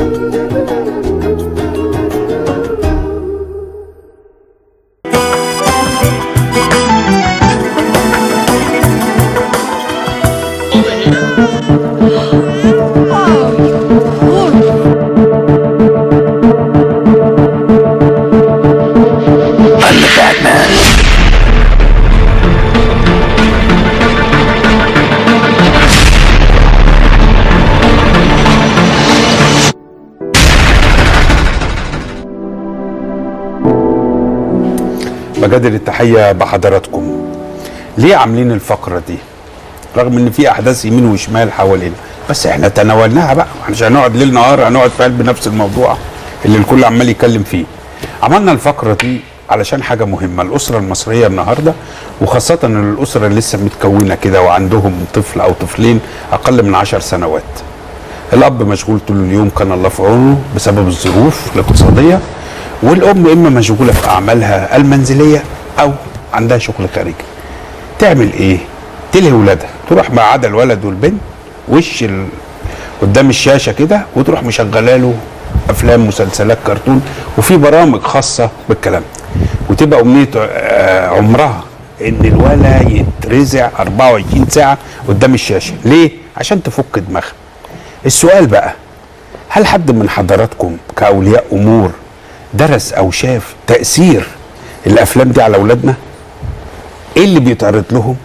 بجدد التحيه بحضراتكم ليه عاملين الفقره دي رغم ان في احداث يمين وشمال حوالينا بس احنا تناولناها بقى احنا مش هنقعد ليل نهار هنقعد في قلب نفس الموضوع اللي الكل عمال يتكلم فيه عملنا الفقره دي علشان حاجه مهمه الاسره المصريه النهارده وخاصه ان الاسره لسه متكونه كده وعندهم طفل او طفلين اقل من عشر سنوات الاب مشغول طول اليوم كان الله في عونه بسبب الظروف الاقتصاديه والام اما مشغوله في اعمالها المنزليه او عندها شغل خارجي تعمل ايه تلهي ولادها تروح مع عدا الولد والبنت وش ال... قدام الشاشه كده وتروح مشغله له افلام مسلسلات كرتون وفي برامج خاصه بالكلام ده. وتبقى امنيه آه، عمرها ان الولد يترزع 24 ساعه قدام الشاشه ليه عشان تفك دماغها السؤال بقى هل حد من حضراتكم كاولياء امور درس او شاف تاثير الافلام دي على اولادنا ايه اللي بيتعرض لهم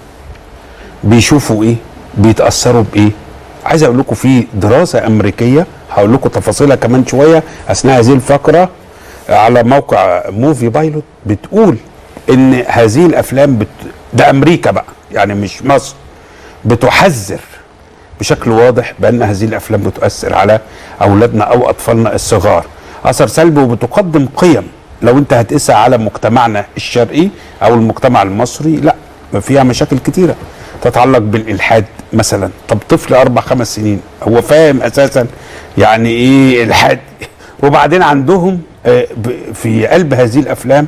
بيشوفوا ايه بيتاثروا بايه عايز اقول لكم في دراسه امريكيه هقول لكم تفاصيلها كمان شويه اثناء هذه الفقره على موقع موفي بايلوت بتقول ان هذه الافلام بت... ده امريكا بقى يعني مش مصر بتحذر بشكل واضح بان هذه الافلام بتؤثر على اولادنا او اطفالنا الصغار اثر سلبي وبتقدم قيم لو انت هتقيسها على مجتمعنا الشرقي او المجتمع المصري لا فيها مشاكل كتيره تتعلق بالالحاد مثلا طب طفل اربع خمس سنين هو فاهم اساسا يعني ايه الحاد وبعدين عندهم آه، ب- في قلب هذه الافلام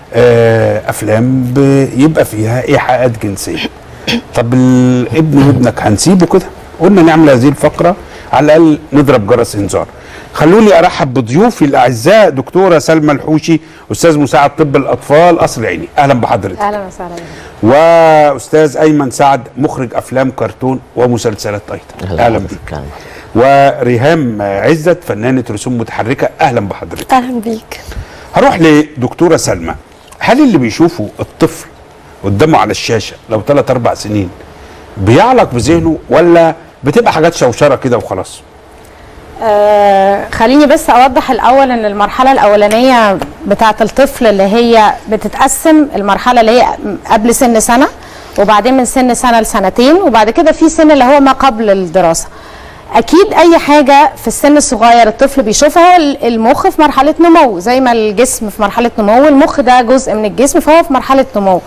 آه، افلام بيبقى فيها ايحاءات جنسيه طب الابن وابنك هنسيبه كده قلنا نعمل هذه الفقره على الاقل نضرب جرس انذار خلوني ارحب بضيوفي الاعزاء دكتوره سلمى الحوشي استاذ مساعد طب الاطفال قصر عيني اهلا بحضرتك اهلا وسهلا بك. واستاذ ايمن سعد مخرج افلام كرتون ومسلسلات ايضا اهلا بك وريهام عزت فنانه رسوم متحركه اهلا بحضرتك اهلا بيك هروح لدكتوره سلمى هل اللي بيشوفوا الطفل قدامه على الشاشه لو ثلاث اربع سنين بيعلق بذهنه ولا بتبقى حاجات شوشره كده وخلاص آه خليني بس اوضح الاول ان المرحله الاولانيه بتاعه الطفل اللي هي بتتقسم المرحله اللي هي قبل سن سنه وبعدين من سن سنه لسنتين وبعد كده في سن اللي هو ما قبل الدراسه اكيد اي حاجه في السن الصغير الطفل بيشوفها هو المخ في مرحله نمو زي ما الجسم في مرحله نمو المخ ده جزء من الجسم فهو في مرحله نمو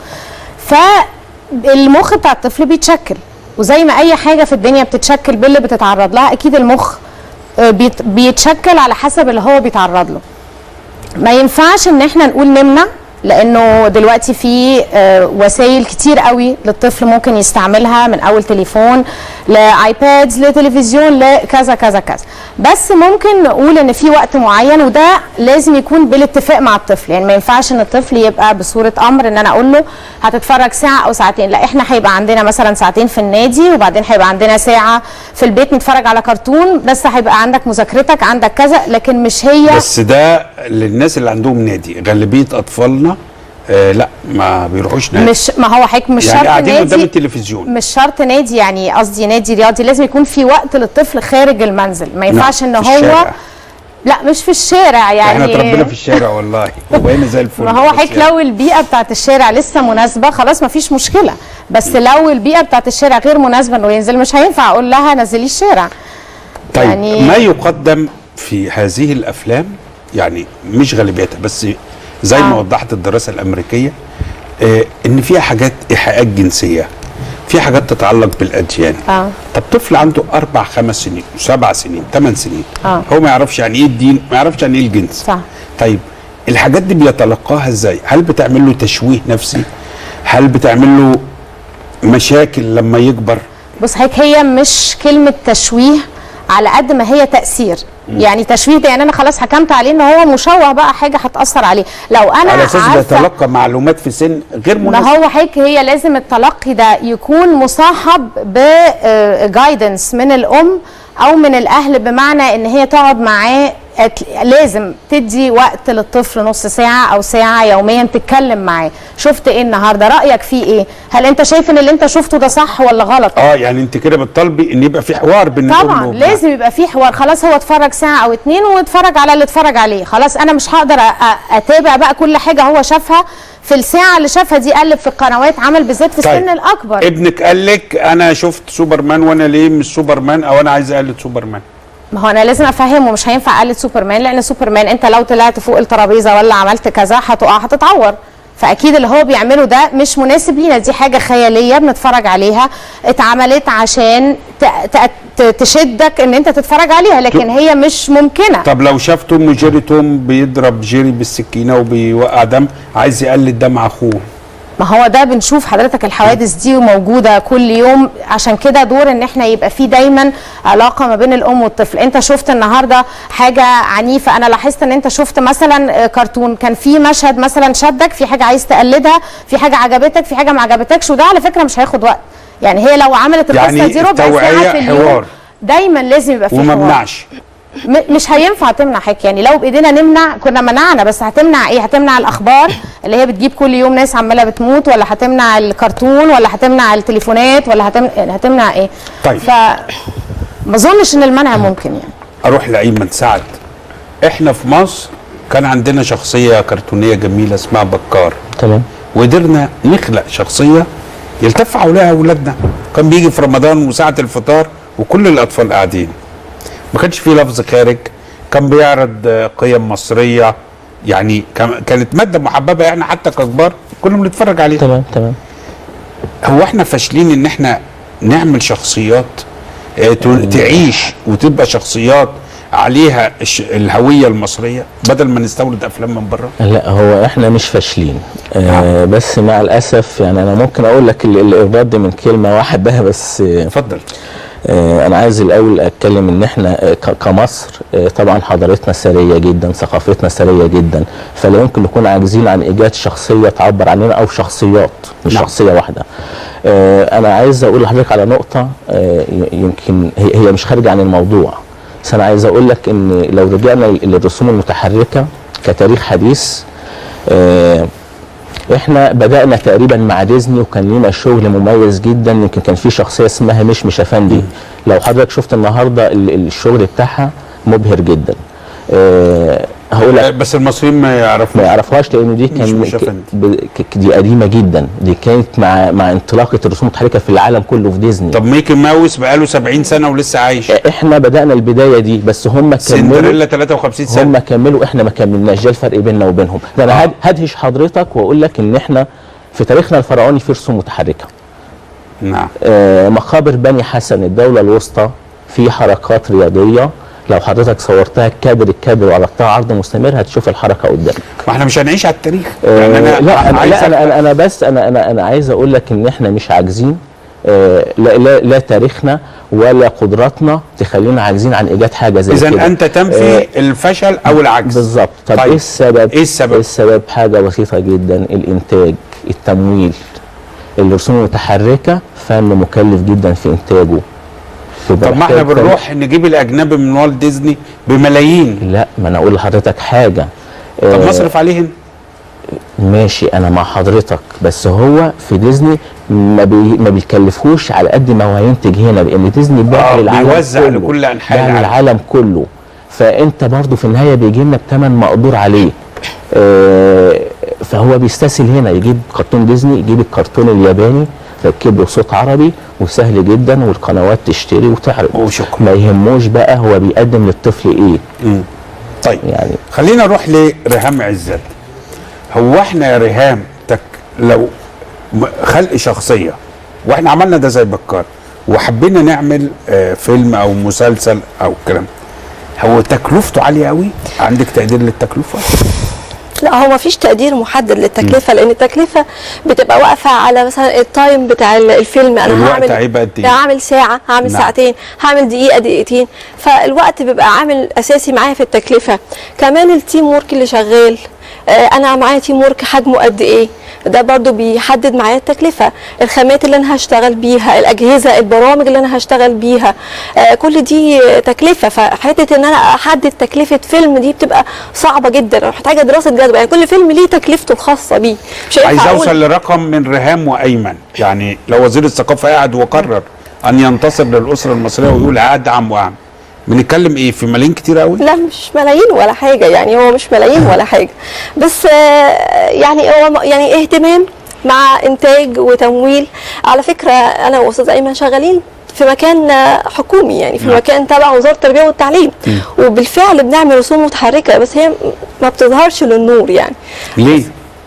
فالمخ بتاع الطفل بيتشكل وزي ما اي حاجه في الدنيا بتتشكل باللي بتتعرض لها اكيد المخ آه، بيت- بيتشكل على حسب اللي هو بيتعرض له ما ينفعش ان احنا نقول نمنع لانه دلوقتي في آه، وسائل كتير قوي للطفل ممكن يستعملها من اول تليفون لايبادز لتلفزيون لكذا كذا كذا بس ممكن نقول ان في وقت معين وده لازم يكون بالاتفاق مع الطفل يعني ما ينفعش ان الطفل يبقى بصوره امر ان انا اقول له هتتفرج ساعه او ساعتين لا احنا هيبقى عندنا مثلا ساعتين في النادي وبعدين هيبقى عندنا ساعه في البيت نتفرج على كرتون بس هيبقى عندك مذاكرتك عندك كذا لكن مش هي بس ده للناس اللي عندهم نادي غالبيه اطفالنا آه لا ما بيروحوش نادي مش ما هو حضرتك مش يعني شرط قاعدين قدام نادي التلفزيون مش شرط نادي يعني قصدي نادي رياضي لازم يكون في وقت للطفل خارج المنزل ما ينفعش ان في هو الشارع. لا مش في الشارع يعني احنا اتربينا في الشارع والله وبقينا زي الفل ما هو بس حضرتك يعني. لو البيئه بتاعت الشارع لسه مناسبه خلاص ما فيش مشكله بس لو البيئه بتاعت الشارع غير مناسبه انه ينزل مش هينفع اقول لها نزلي الشارع طيب يعني- ما يقدم في هذه الافلام يعني مش غالبيتها بس زي ما آه. وضحت الدراسه الامريكيه آه ان فيها حاجات ايحاءات جنسيه في حاجات تتعلق بالاديان اه طب طفل عنده اربع خمس سنين سبع سنين ثمان سنين آه. هو ما يعرفش يعني ايه الدين ما يعرفش يعني ايه الجنس صح. طيب الحاجات دي بيتلقاها ازاي هل بتعمل له تشويه نفسي هل بتعمل له مشاكل لما يكبر بص حضرتك هي مش كلمه تشويه على قد ما هي تاثير يعني تشويه ده يعني انا خلاص حكمت عليه ان هو مشوه بقى حاجه هتاثر عليه لو انا على اساس عارفة- بيتلقى معلومات في سن غير ما مناسب هو حضرتك هي لازم التلقي ده يكون مصاحب بجايدنس من الام او من الاهل بمعنى ان هي تقعد معاه أت- لازم تدي وقت للطفل نص ساعة أو ساعة يوميا تتكلم معاه شفت إيه النهاردة رأيك فيه إيه هل أنت شايف إن اللي أنت شفته ده صح ولا غلط اه يعني انت كده بتطالبي ان يبقى في حوار بين الام طبعا وابنها. لازم يبقى في حوار خلاص هو اتفرج ساعه او اتنين واتفرج على اللي اتفرج عليه خلاص انا مش هقدر أ- أ- اتابع بقى كل حاجه هو شافها في الساعه اللي شافها دي قلب في القنوات عمل بالذات في السن الاكبر ابنك قال لك انا شفت سوبرمان وانا ليه مش سوبرمان او انا عايز اقلد سوبرمان ما هو انا لازم افهمه مش هينفع اقلد سوبرمان لان سوبرمان انت لو طلعت فوق الترابيزه ولا عملت كذا هتقع هتتعور فاكيد اللي هو بيعمله ده مش مناسب لينا دي حاجه خياليه بنتفرج عليها اتعملت عشان ت- ت- ت- تشدك ان انت تتفرج عليها لكن هي مش ممكنه طب لو شاف توم وجيري توم بيضرب جيري بالسكينه وبيوقع دم عايز يقلد ده مع اخوه ما هو ده بنشوف حضرتك الحوادث دي موجوده كل يوم عشان كده دور ان احنا يبقى في دايما علاقه ما بين الام والطفل انت شفت النهارده حاجه عنيفه انا لاحظت ان انت شفت مثلا آه، كرتون كان في مشهد مثلا شدك في حاجه عايز تقلدها في حاجه عجبتك في حاجه ما عجبتكش وده على فكره مش هياخد وقت يعني هي لو عملت القصه يعني دي ربع توعية، ساعه في اليوم حوار. دايما لازم يبقى في حوار وممنعش م- مش هينفع تمنع حاجه يعني لو بايدينا نمنع كنا منعنا بس هتمنع ايه هتمنع الاخبار اللي هي بتجيب كل يوم ناس عماله بتموت ولا هتمنع الكرتون ولا هتمنع التليفونات ولا هتمنع, يعني هتمنع ايه طيب. ف ما اظنش ان المنع ممكن يعني اروح لايمن سعد احنا في مصر كان عندنا شخصيه كرتونيه جميله اسمها بكار تمام وقدرنا نخلق شخصيه يلتف حولها اولادنا كان بيجي في رمضان وساعه الفطار وكل الاطفال قاعدين ما كانش فيه لفظ خارج كان بيعرض آه، قيم مصريه يعني كان- كانت ماده محببه احنا حتى ككبار كنا بنتفرج عليها تمام تمام هو احنا فاشلين ان احنا نعمل شخصيات آه، ت- تعيش وتبقى شخصيات عليها الش- الهويه المصريه بدل ما نستورد افلام من بره لا هو احنا مش فاشلين آه بس مع الاسف يعني انا ممكن اقول لك ال- الارباط دي من كلمه واحده بس آه اتفضل آه، انا عايز الاول اتكلم ان احنا آه، ك- كمصر آه، طبعا حضارتنا ثريه جدا ثقافتنا ثريه جدا فلا يمكن نكون عاجزين عن ايجاد شخصيه تعبر عننا او شخصيات مش نعم. شخصيه واحده آه، انا عايز اقول لحضرتك على نقطه آه، ي- يمكن هي هي مش خارجه عن الموضوع بس انا عايز اقول لك ان لو رجعنا للرسوم المتحركه كتاريخ حديث آه، احنا بدانا تقريبا مع ديزني وكان لنا شغل مميز جدا يمكن كان في شخصيه اسمها مشمش افندي لو حضرتك شفت النهارده ال- الشغل بتاعها مبهر جدا أه هقول آه، لك بس المصريين ما ما يعرفوش يعرفهاش لان دي كان مشمش ك- أفندي. ب- ك- دي قديمه جدا دي كانت مع مع انطلاقه الرسوم المتحركه في العالم كله في ديزني طب ميكي ماوس بقاله 70 سنه ولسه عايش احنا بدانا البدايه دي بس هم كملوا سندريلا 53 سنه هم كملوا احنا ما كملناش ده الفرق بيننا وبينهم ده انا آه. هد- هدهش حضرتك واقول لك ان احنا في تاريخنا الفرعوني في رسوم متحركه نعم آه، مقابر بني حسن الدولة الوسطى في حركات رياضية لو حضرتك صورتها كادر الكادر وعرضتها عرض مستمر هتشوف الحركة قدامك ما احنا مش هنعيش على التاريخ آه، يعني انا لا أنا عايز لا أنا, أنا, أنا بس أنا أنا أنا عايز أقول لك إن إحنا مش عاجزين آه، لا, لا, لا تاريخنا ولا قدراتنا تخلينا عاجزين عن إيجاد حاجة زي كده اذا انت تنفي الفشل او العجز بالظبط طب طيب. ايه السبب إيه السبب؟ السبب حاجه بسيطه جدا الانتاج التمويل الرسوم المتحركه فن مكلف جدا في انتاجه طب ما احنا بنروح نجيب الاجنبي من والت ديزني بملايين لا ما انا اقول لحضرتك حاجه طب آه، نصرف عليه هنا ماشي انا مع حضرتك بس هو في ديزني ما, بي ما بيكلفوش على قد ما هو هينتج هنا لان ديزني باع آه، للعالم بيوزع كله لكل أنحاء باع العالم. للعالم كله فانت برضو في النهايه بيجي لنا بثمن مقدور عليه آه فهو بيستسهل هنا يجيب كرتون ديزني يجيب الكرتون الياباني ركب له صوت عربي وسهل جدا والقنوات تشتري وتعرض وشكرا. ما يهموش بقى هو بيقدم للطفل ايه مم. طيب يعني خلينا نروح لريهام عزت هو احنا يا ريهام تك لو م- خلق شخصيه واحنا عملنا ده زي بكار وحبينا نعمل آه فيلم او مسلسل او الكلام هو تكلفته عاليه قوي عندك تقدير للتكلفه لا هو مفيش تقدير محدد للتكلفه لان التكلفه بتبقى واقفه على مثلا التايم بتاع ال- الفيلم انا الوقت هعمل هيبقى قد إيه؟ هعمل ساعه هعمل نعم. ساعتين هعمل دقيقه دقيقتين فالوقت بيبقى عامل اساسي معايا في التكلفه كمان التيم ورك اللي شغال آه، انا معايا تيم ورك حجمه قد ايه ده برضو بيحدد معايا التكلفه الخامات اللي انا هشتغل بيها الاجهزه البرامج اللي انا هشتغل بيها آه، كل دي تكلفه فحته ان انا احدد تكلفه فيلم دي بتبقى صعبه جدا محتاجه دراسه جدوى يعني كل فيلم ليه تكلفته الخاصه بيه مش عايز هينفع أقول- اوصل لرقم من ريهام وايمن يعني لو وزير الثقافه قاعد وقرر ان ينتصر للاسره المصريه ويقول هدعم واعمل بنتكلم ايه في ملايين كتير قوي لا مش ملايين ولا حاجه يعني هو مش ملايين ولا حاجه بس آه، يعني هو م- يعني اهتمام مع انتاج وتمويل على فكره انا واستاذ ايمن شغالين في مكان آه، حكومي يعني في نعم. مكان تبع وزاره التربيه والتعليم وبالفعل بنعمل رسوم متحركه بس هي ما بتظهرش للنور يعني ليه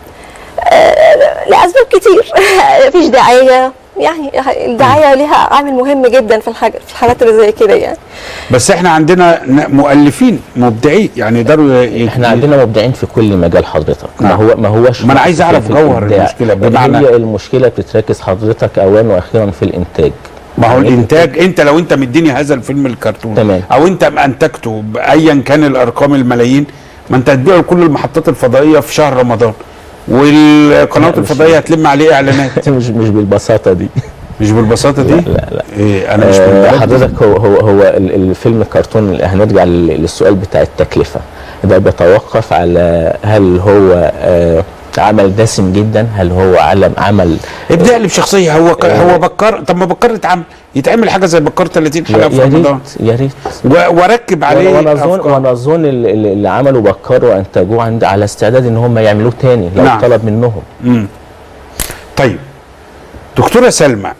لاسباب كتير مفيش داعيه يعني الدعايه ليها عامل مهم جدا في الحاجة في الحالات اللي زي كده يعني بس احنا عندنا ن- مؤلفين مبدعين يعني يقدروا ي- احنا عندنا مبدعين في كل مجال حضرتك ما نعم. هو ما هوش ما أنا عايز في- أعرف في جوهر الإبداع. المشكلة، بمعنى- هي المشكله بتتركز حضرتك اولا واخيرا في الانتاج ما هو يعني الانتاج انت لو انت مديني هذا الفيلم الكرتون تمام. او انت انتجته بايا كان الارقام الملايين ما انت هتبيعه لكل المحطات الفضائيه في شهر رمضان والقنوات لا، مش- الفضائيه هتلم عليه اعلانات مش مش بالبساطه دي مش بالبساطه دي لا لا لا إيه انا مش من آه، بلد. حضرتك هو هو هو ال- الفيلم الكرتون هنرجع لل- للسؤال بتاع التكلفه ده بيتوقف على هل هو آه، عمل دسم جدا هل هو علم عمل ابدا لي بشخصيه هو ك... هو بكر طب ما بكر اتعمل يتعمل حاجه زي بكر 30 يا حلقه في يا رمضان ريت يا ريت و- واركب عليه وانا اظن أفكار. وانا اظن ال- ال- اللي عملوا بكار وانتجوه عند على استعداد ان هم يعملوه تاني لو نعم. طلب منهم مم. طيب دكتوره سلمى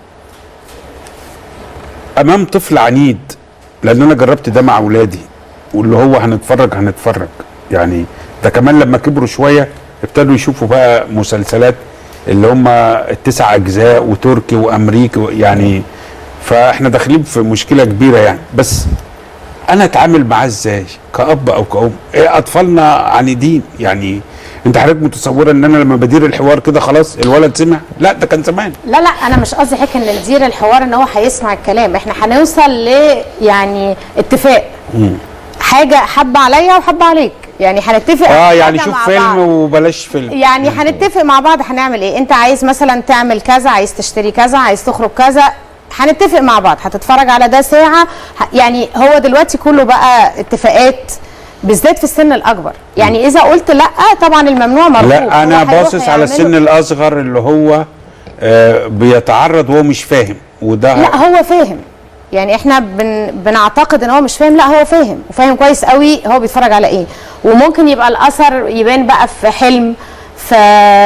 امام طفل عنيد لان انا جربت ده مع اولادي واللي هو هنتفرج هنتفرج يعني ده كمان لما كبروا شويه ابتدوا يشوفوا بقى مسلسلات اللي هم التسع اجزاء وتركي وامريكي و- يعني فاحنا داخلين في مشكله كبيره يعني بس انا اتعامل معاه ازاي كاب او كأم إيه اطفالنا عنيدين يعني انت حضرتك متصوره ان انا لما بدير الحوار كده خلاص الولد سمع لا ده كان زمان لا لا انا مش قصدي حكي ان ندير الحوار ان هو هيسمع الكلام احنا هنوصل ل يعني اتفاق حاجه حبه عليا وحبه عليك يعني هنتفق اه على يعني حاجة شوف مع فيلم بعض. وبلاش فيلم يعني هنتفق مع بعض هنعمل ايه انت عايز مثلا تعمل كذا عايز تشتري كذا عايز تخرج كذا هنتفق مع بعض هتتفرج على ده ساعه ه- يعني هو دلوقتي كله بقى اتفاقات بالذات في السن الاكبر يعني اذا قلت لا طبعا الممنوع مرفوض لا انا هو هيروح باصص على يعمله. السن الاصغر اللي هو آه بيتعرض وهو مش فاهم وده لا هو فاهم يعني احنا بن بنعتقد ان هو مش فاهم لا هو فاهم وفاهم كويس قوي هو بيتفرج على ايه وممكن يبقى الاثر يبان بقى في حلم في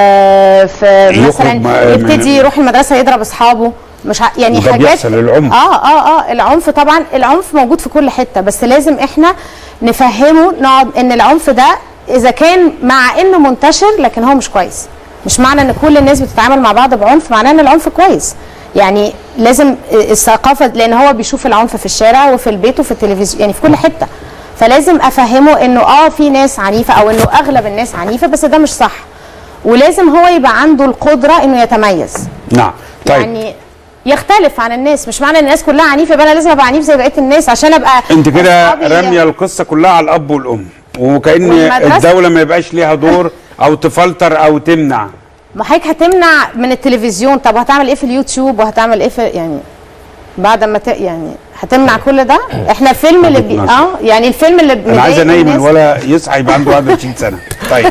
في يخرج مثلا مع- يبتدي يروح المدرسه يضرب اصحابه مش ع... يعني وده حاجات بيحصل، العنف. اه اه اه العنف طبعا العنف موجود في كل حته بس لازم احنا نفهمه نقعد ان العنف ده اذا كان مع انه منتشر لكن هو مش كويس مش معنى ان كل الناس بتتعامل مع بعض بعنف معناه ان العنف كويس يعني لازم الثقافه لان هو بيشوف العنف في الشارع وفي البيت وفي التلفزيون يعني في كل حته فلازم افهمه انه اه في ناس عنيفه او انه اغلب الناس عنيفه بس ده مش صح ولازم هو يبقى عنده القدره انه يتميز نعم طيب يعني يختلف عن الناس مش معنى ان الناس كلها عنيفه يبقى انا لازم ابقى عنيف زي بقيه الناس عشان ابقى انت كده أصحابي- راميه القصه كلها على الاب والام وكان والمدرسة. الدوله ما يبقاش ليها دور او تفلتر او تمنع ما حضرتك هتمنع من التلفزيون طب هتعمل ايه في اليوتيوب وهتعمل ايه في يعني بعد ما ت... يعني هتمنع كل ده احنا الفيلم اللي بي... وجهة اه يعني الفيلم اللي انا عايز مضايق انيم الناس- الولا يصحى يبقى عنده 21 سنه طيب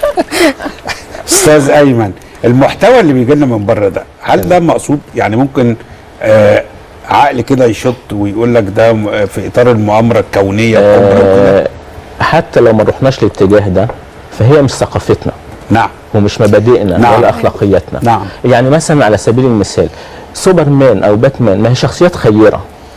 استاذ ايمن المحتوى اللي بيجي لنا من بره ده هل ده مقصود يعني ممكن آه عقل كده يشط ويقول لك ده م- في اطار المؤامره الكونيه الكبرى وكده آه، حتى لو ما رحناش للاتجاه ده فهي مش ثقافتنا نعم ومش مبادئنا نعم. ولا اخلاقياتنا نعم. يعني مثلا على سبيل المثال سوبرمان او باتمان ما هي شخصيات خيره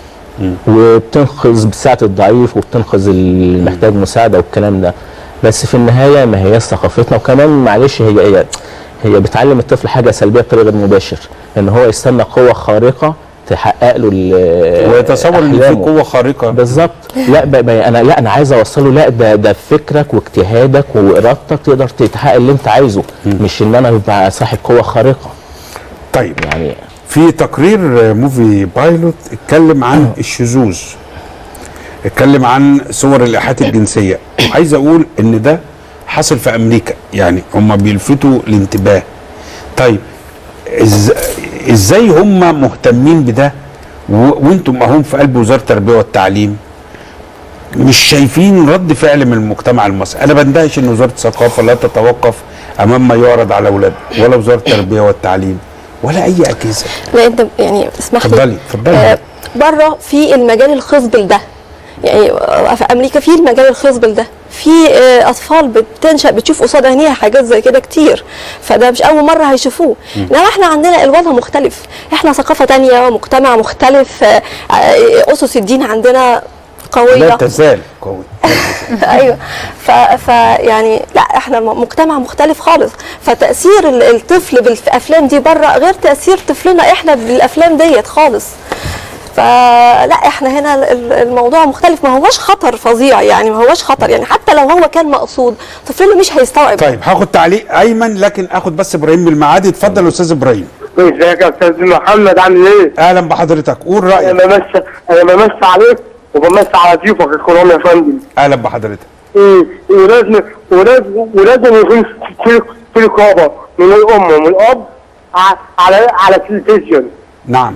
وبتنقذ بساعة الضعيف وبتنقذ اللي محتاج مساعدة والكلام ده بس في النهاية ما هي ثقافتنا وكمان معلش هي هي هي بتعلم الطفل حاجة سلبية بطريقة غير مباشر ان هو يستنى قوة خارقة تحقق له ال- ويتصور ان في أحلامه. قوه خارقه بالظبط لا ب- ب- انا لا انا عايز اوصله لا ده ده فكرك واجتهادك وارادتك تقدر تحقق اللي انت عايزه مش ان انا ابقى صاحب قوه خارقه طيب يعني في تقرير موفي بايلوت اتكلم عن الشذوذ اتكلم عن صور الايحاءات الجنسيه عايز اقول ان ده حصل في امريكا يعني هم بيلفتوا الانتباه طيب إز... ازاي هم مهتمين بده و... وانتم هم في قلب وزاره التربيه والتعليم مش شايفين رد فعل من المجتمع المصري انا بندهش ان وزاره الثقافه لا تتوقف امام ما يعرض على اولادها ولا وزاره التربيه والتعليم ولا اي اجهزه لا انت يعني اسمح لي اتفضلي اتفضلي آه، بره في المجال الخصب لده يعني آه، في امريكا في المجال الخصب لده في آه، اطفال بتنشا بتشوف قصاد عينيها حاجات زي كده كتير فده مش اول مره هيشوفوه انما احنا عندنا الوضع مختلف احنا ثقافه تانية مجتمع مختلف آه، آه، اسس الدين عندنا قويه لا تزال قوي ايوه ف, ف يعني لا احنا م- مجتمع مختلف خالص فتاثير ال- الطفل بالافلام دي بره غير تاثير طفلنا احنا بالافلام ديت خالص فلا احنا هنا ال- ال- الموضوع مختلف ما هوش خطر فظيع يعني ما هوش خطر يعني حتى لو هو كان مقصود طفلنا مش هيستوعب طيب هاخد تعليق ايمن لكن اخد بس ابراهيم من المعادي اتفضل يا استاذ ابراهيم ازيك يا استاذ محمد عامل ايه؟ اهلا بحضرتك قول رايك انا بمسي انا بمسي عليك وبمسي على ضيوفك الكرام يا فندم اهلا بحضرتك إيه، ولازم ولازم ولازم يكون في في رقابه من الام ومن الاب ع- على على التلفزيون نعم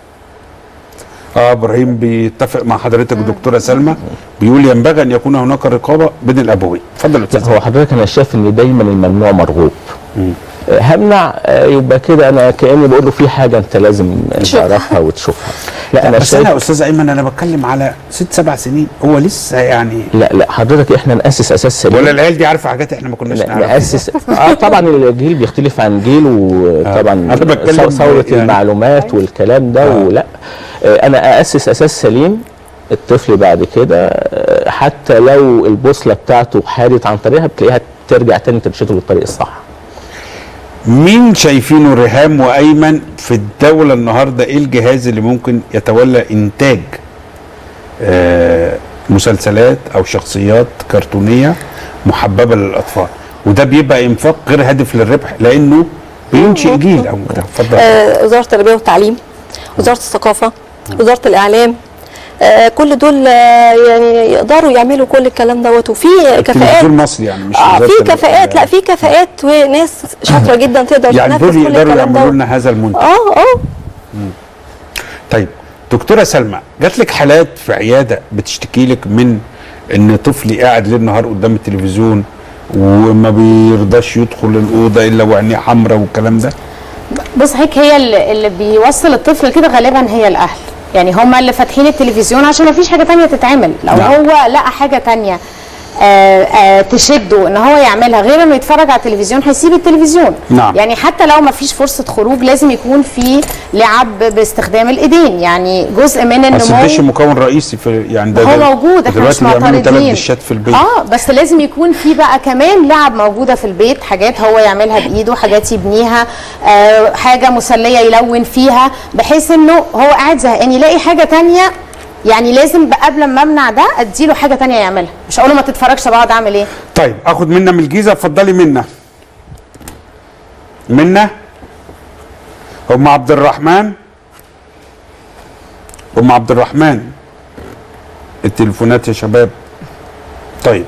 اه ابراهيم بيتفق مع حضرتك دكتوره سلمى بيقول ينبغي ان يكون هناك رقابه بين الابوين اتفضل يا لا استاذ هو حضرتك انا شايف ان دايما الممنوع مرغوب آه، همنع آه، يبقى كده انا كاني بقول له في حاجه انت لازم تشوفها. تعرفها وتشوفها لا انا بس انا يا شايف استاذ ايمن انا بتكلم على ست سبع سنين هو لسه يعني لا لا حضرتك احنا ناسس اساس سليم ولا العيال دي عارفه حاجات احنا ما كناش لا، نعرفها ناسس اه طبعا الجيل بيختلف عن جيل وطبعا أنا بتكلم ثوره يعني- المعلومات والكلام ده آه. ولا آه، انا اسس اساس سليم الطفل بعد كده آه، حتى لو البوصله بتاعته حارت عن طريقها بتلاقيها ترجع تاني ترشده للطريق الصح مين شايفينه ريهام وايمن في الدوله النهارده ايه الجهاز اللي ممكن يتولى انتاج آه مسلسلات او شخصيات كرتونيه محببه للاطفال وده بيبقى انفاق غير هادف للربح لانه بينشئ جيل او مجتمع اتفضل آه، وزاره التربيه والتعليم وزاره الثقافه وزاره الاعلام آه، كل دول آه، يعني يقدروا يعملوا كل الكلام دوت وفي كفاءات التلفزيون المصري يعني مش اه وزارة في ال- كفاءات لا في كفاءات وناس شاطره جدا تقدر يعني تنفذ دول كل يقدروا الكلام يعملوا دوت لنا هذا المنتج اه اه طيب دكتوره سلمى جات لك حالات في عياده بتشتكي لك من ان طفلي قاعد ليل نهار قدام التلفزيون وما بيرضاش يدخل الاوضه الا وعينيه حمراء والكلام ده بص هيك هي اللي, اللي بيوصل الطفل كده غالبا هي الاهل يعني هما اللي فاتحين التلفزيون عشان ما فيش حاجه تانية تتعمل لو نعم. هو لقى حاجه تانية آه آه تشده ان هو يعملها غير انه يتفرج على التلفزيون هيسيب التلفزيون نعم. يعني حتى لو ما فيش فرصه خروج لازم يكون في لعب باستخدام الايدين يعني جزء من بس الدش النمو مكون رئيسي في يعني ده هو ده- موجود احنا مش دلوقتي بيعملوا ثلاث معترضين دشات في البيت اه بس لازم يكون في بقى كمان لعب موجوده في البيت حاجات هو يعملها بايده حاجات يبنيها آه حاجه مسليه يلون فيها بحيث انه هو قاعد زهقان يلاقي حاجه تانية يعني لازم بقى قبل ما امنع ده اديله حاجه تانية يعملها مش اقول له ما تتفرجش طب اقعد اعمل ايه طيب اخد منا من الجيزه اتفضلي منا منا ام عبد الرحمن ام عبد الرحمن التليفونات يا شباب طيب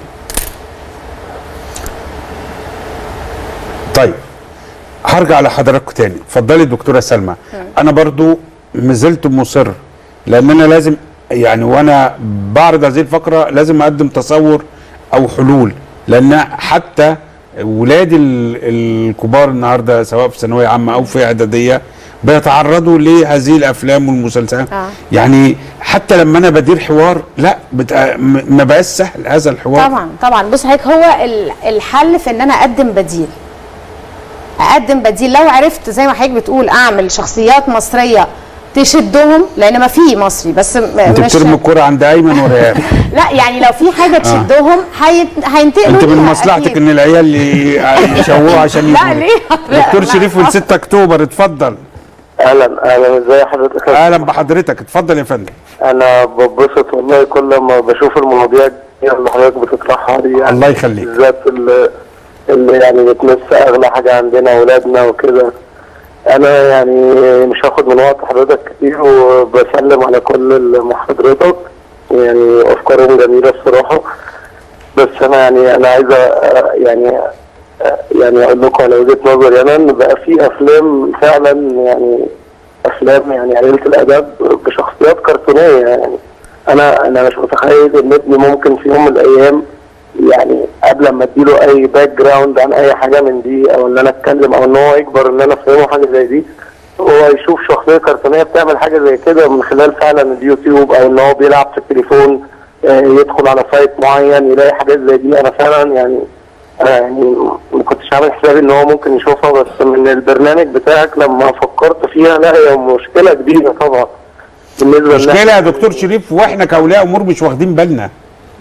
طيب هرجع لحضراتكم تاني اتفضلي دكتوره سلمى انا برضو مازلت مصر لان انا لازم يعني وانا بعرض هذه الفقره لازم اقدم تصور او حلول لان حتى ولادي ال- الكبار النهارده سواء في ثانويه عامه او في اعداديه بيتعرضوا لهذه الافلام والمسلسلات آه. يعني حتى لما انا بدير حوار لا بتق... م- ما بقاش سهل هذا الحوار طبعا طبعا بص هيك هو ال- الحل في ان انا اقدم بديل اقدم بديل لو عرفت زي ما حضرتك بتقول اعمل شخصيات مصريه تشدهم لان ما في مصري بس م- انت مش بترمي الكوره عند ايمن وريان لا يعني لو في حاجه تشدهم هي- هينتقلوا انت من ليها مصلحتك أكيد. ان العيال ي- يشوهوا عشان لا يجوا ليه؟ لا، دكتور لا شريف من 6 اكتوبر اتفضل اهلا اهلا ازي حضرتك يا اهلا بحضرتك اتفضل يا فندم انا ببسط والله كل ما بشوف المواضيع دي اللي حضرتك بتطرحها دي يعني الله يخليك. بالذات اللي, اللي يعني بتمس اغلى حاجه عندنا اولادنا وكده انا يعني مش هاخد من وقت حضرتك كتير وبسلم على كل محاضرتك يعني افكارهم جميله الصراحه بس انا يعني انا عايز أ- يعني يعني اقول لكم على وجهه نظري انا ان بقى في افلام فعلا يعني افلام يعني قليله الادب بشخصيات كرتونيه يعني انا انا مش متخيل ان ابني ممكن في يوم من الايام يعني قبل ما اديله اي باك جراوند عن اي حاجه من دي او ان انا اتكلم او ان هو يكبر ان انا افهمه حاجه زي دي هو يشوف شخصيه كرتونيه بتعمل حاجه زي كده من خلال فعلا اليوتيوب او ان هو بيلعب في التليفون آه، يدخل على سايت معين يلاقي حاجات زي دي انا فعلا يعني أنا يعني ما كنتش عامل حسابي ان هو ممكن يشوفها بس من البرنامج بتاعك لما فكرت فيها لا هي مشكله كبيره طبعا بالنسبه لنا مشكله يا دكتور شريف واحنا كاولياء امور مش واخدين بالنا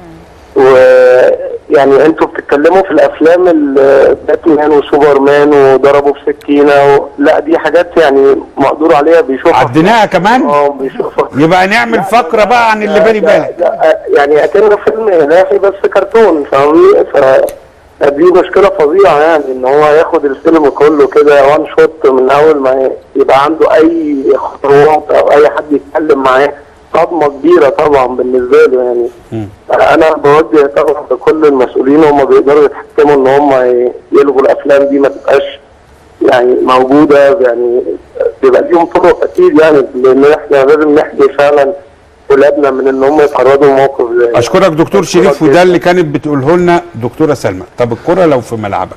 ويعني انتوا بتتكلموا في الافلام ال- باتمان وسوبرمان وضربوا بسكينه و... لا دي حاجات يعني مقدور عليها بيشوفها عديناها كمان اه بيشوفها يبقى نعمل فقره بقى عن اللي بالي بالك لا، يعني اكنه فيلم الهي بس كرتون فاهمني ف دي مشكلة فظيعة يعني ان هو ياخد الفيلم كله كده وان شوت من اول ما يبقى عنده اي خطوات او اي حد يتكلم معاه صدمة كبيرة طبعا بالنسبة له يعني انا بوجه طبعا لكل المسؤولين هم بيقدروا يتحكموا ان هم ي- يلغوا الافلام دي ما تبقاش يعني موجودة يعني بيبقى ليهم طرق اكيد يعني لان احنا لازم نحمي فعلا ولادنا من ان هم يتعرضوا لموقف زي اشكرك دكتور شريف وده اللي كانت بتقوله لنا دكتوره سلمى طب الكره لو في ملعبك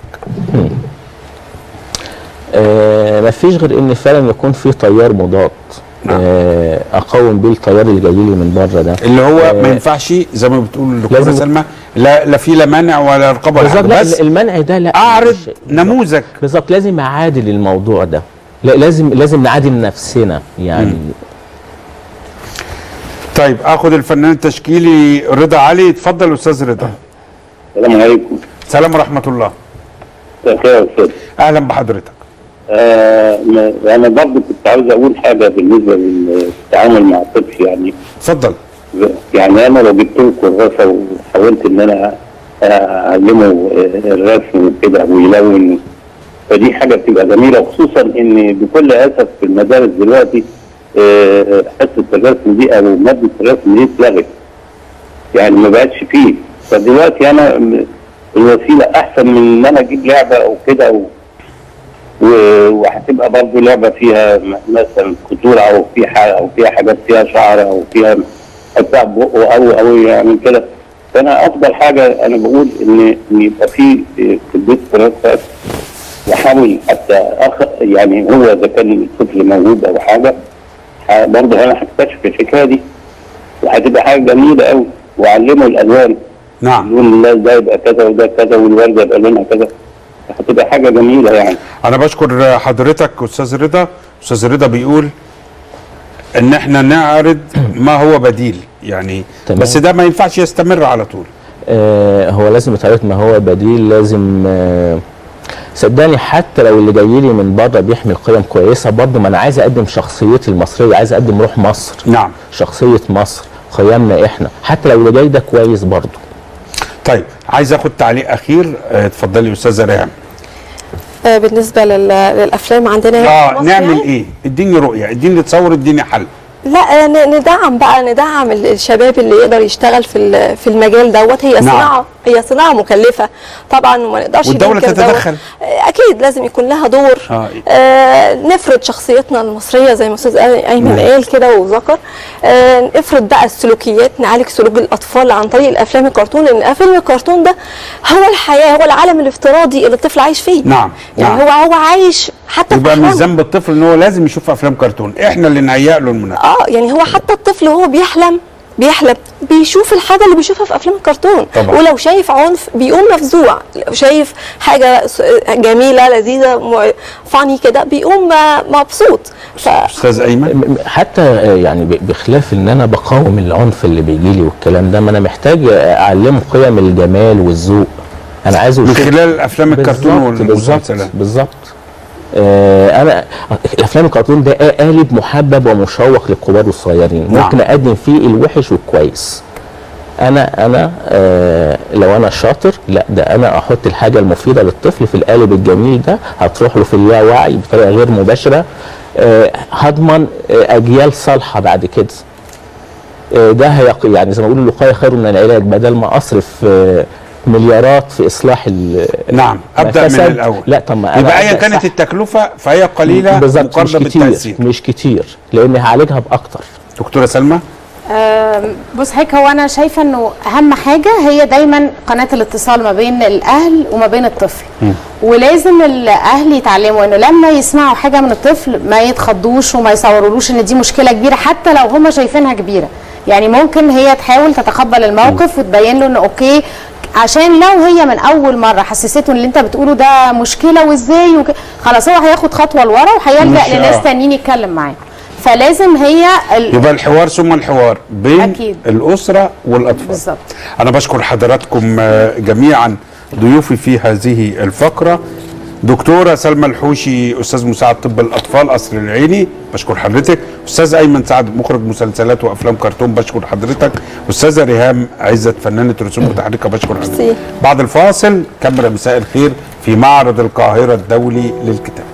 آه مفيش غير ان فعلا يكون في تيار مضاد آه اقاوم بيه التيار اللي جاي لي من بره ده اللي هو آه، ما ينفعش زي ما بتقول الدكتوره لازم- سلمى لا لا في لا مانع ولا رقابه ولا بالظبط حاجه لا بس المنع ده لا اعرض مش- نموذج بالظبط لازم اعادل الموضوع ده لا لازم لازم نعادل نفسنا يعني طيب اخد الفنان التشكيلي رضا علي اتفضل استاذ رضا السلام عليكم سلام ورحمه الله مساء الخير يا استاذ اهلا بحضرتك آه ما- انا برضه كنت عاوز اقول حاجه بالنسبه للتعامل مع الطفل يعني اتفضل يعني انا لو جبت له كراسه وحاولت ان انا آه، اعلمه آه، الرسم وكده ويلون فدي حاجه بتبقى جميله وخصوصا ان بكل اسف في المدارس دلوقتي آه، حصه الرسم دي او ماده الرسم دي اتلغت يعني ما بقتش فيه فدلوقتي انا م- الوسيله احسن من ان انا اجيب لعبه او كده او و- وهتبقى برضه لعبه فيها م- مثلا خطوره او في حاجه او فيها حاجات فيها شعر او فيها بتاع بقه او او يعني كده فانا افضل حاجه انا بقول ان ان يبقى في في البيت دراسه واحاول حتى أخ يعني هو اذا كان الطفل موجود او حاجه ح- برضه انا هكتشف الحكايه دي وهتبقى حاجه جميله قوي واعلمه الالوان نعم اللون ده ده يبقى كذا وده كذا والورده يبقى لونها كذا هتبقى حاجه جميله يعني انا بشكر حضرتك استاذ رضا استاذ رضا بيقول ان احنا نعرض ما هو بديل يعني تمام. بس ده ما ينفعش يستمر على طول آه هو لازم يتعرض ما هو بديل لازم آه صدقني حتى لو اللي جاي لي من بره بيحمل قيم كويسه برضه ما انا عايز اقدم شخصيتي المصريه عايز اقدم روح مصر نعم شخصيه مصر قيمنا احنا حتى لو اللي جاي ده كويس برضه طيب عايز اخد تعليق اخير آه، اتفضلي استاذه ريهام آه، بالنسبه لل- للافلام عندنا هنا في اه مصر نعمل يعني. ايه اديني رؤيه اديني تصور اديني حل لا ن- ندعم بقى ندعم ال- الشباب اللي يقدر يشتغل في ال- في المجال دوت هي نعم. صناعه هي صناعه مكلفه طبعا وما نقدرش والدولة ننكر دوت. تتدخل. آه، اكيد لازم يكون لها دور آه. آه نفرض شخصيتنا المصريه زي ما استاذ ايمن نعم. قال كده وذكر آه نفرض بقى السلوكيات نعالج سلوك الاطفال عن طريق الافلام الكرتون لان فيلم الكرتون ده هو الحياه هو العالم الافتراضي اللي الطفل عايش فيه نعم، يعني نعم. هو هو عايش حتى في يبقى من أحلامه. ذنب الطفل ان هو لازم يشوف افلام كرتون احنا اللي نهيئ له المناسبه اه يعني هو حتى الطفل وهو بيحلم بيحلم بيشوف الحاجه اللي بيشوفها في افلام الكرتون طبعا. ولو شايف عنف بيقوم مفزوع لو شايف حاجه س- جميله لذيذه م- فاني كده بيقوم آه، مبسوط ف استاذ ايمن م- م- حتى آه، يعني ب- بخلاف ان انا بقاوم العنف اللي بيجي لي والكلام ده ما انا محتاج اعلمه قيم الجمال والذوق انا عايزه من يشوف- خلال افلام الكرتون بالظبط بالظبط والمسلسلات بالظبط آه انا الافلام الكرتون ده قالب محبب ومشوق للكبار والصغيرين نعم. ممكن اقدم فيه الوحش والكويس انا انا آه لو انا شاطر لا ده انا احط الحاجه المفيده للطفل في القالب الجميل ده هتروح له في اللاوعي بطريقه غير مباشره آه هضمن آه اجيال صالحه بعد كده آه ده هيق يعني زي ما بيقولوا الوقايه خير من العلاج بدل ما اصرف آه مليارات في اصلاح ال- نعم ابدا من فسد. الاول لا طب ما أنا يبقى ايا أبدأ كانت صح. التكلفه فهي قليله بالظبط مش مقارنه كتير بالتاثير مش كتير لان هعالجها باكتر دكتوره سلمى آم، بص حضرتك هو انا شايفه انه اهم حاجه هي دايما قناه الاتصال ما بين الاهل وما بين الطفل ولازم الاهل يتعلموا انه لما يسمعوا حاجه من الطفل ما يتخضوش وما يصورولوش ان دي مشكله كبيره حتى لو هم شايفينها كبيره يعني ممكن هي تحاول تتقبل الموقف وتبين له انه اوكي عشان لو هي من اول مره حسسته ان اللي انت بتقوله ده مشكله وازاي وك... خلاص هو هياخد خطوه لورا وهيلجا مش- لناس آه. تانيين يتكلم معاه فلازم هي ال... يبقى الحوار ثم الحوار بين أكيد. الاسره والاطفال بالظبط. انا بشكر حضراتكم آه، جميعا ضيوفي في هذه الفقره دكتوره سلمى الحوشي استاذ مساعد طب الاطفال قصر العيني بشكر حضرتك استاذ ايمن سعد مخرج مسلسلات وافلام كرتون بشكر حضرتك استاذه ريهام عزت فنانه رسوم متحركه بشكر حضرتك ميرسي. بعد الفاصل كاميرا مساء الخير في معرض القاهره الدولي للكتاب